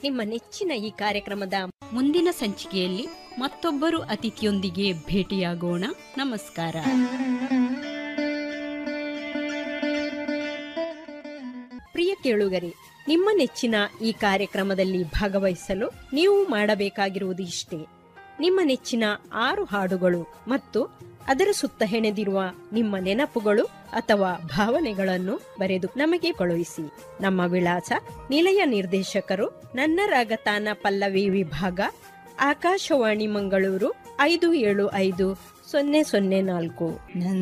ನಿಮ್ಮ ನೆಚ್ಚಿನ ಈ ಕಾರ್ಯಕ್ರಮದ ಮುಂದಿನ ಸಂಚಿಕೆಯಲ್ಲಿ ಮತ್ತೊಬ್ಬರು ಅತಿಥಿಯೊಂದಿಗೆ ಭೇಟಿಯಾಗೋಣ ನಮಸ್ಕಾರ ಪ್ರಿಯ ಕೇಳುಗರೆ ನಿಮ್ಮ ನೆಚ್ಚಿನ ಈ ಕಾರ್ಯಕ್ರಮದಲ್ಲಿ ಭಾಗವಹಿಸಲು ನೀವು ಮಾಡಬೇಕಾಗಿರುವುದು ಇಷ್ಟೇ ನಿಮ್ಮ ನೆಚ್ಚಿನ ಆರು ಹಾಡುಗಳು ಮತ್ತು ಅದರ ಸುತ್ತ ಹೆಣೆದಿರುವ ನಿಮ್ಮ ನೆನಪುಗಳು ಅಥವಾ ಭಾವನೆಗಳನ್ನು ಬರೆದು ನಮಗೆ ಕಳುಹಿಸಿ ನಮ್ಮ ವಿಳಾಸ ನಿಲಯ ನಿರ್ದೇಶಕರು ನನ್ನ ರಾಗತಾನ ಪಲ್ಲವಿ ವಿಭಾಗ ಆಕಾಶವಾಣಿ ಮಂಗಳೂರು ಐದು ಏಳು ಐದು ಸೊನ್ನೆ ಸೊನ್ನೆ ನಾಲ್ಕು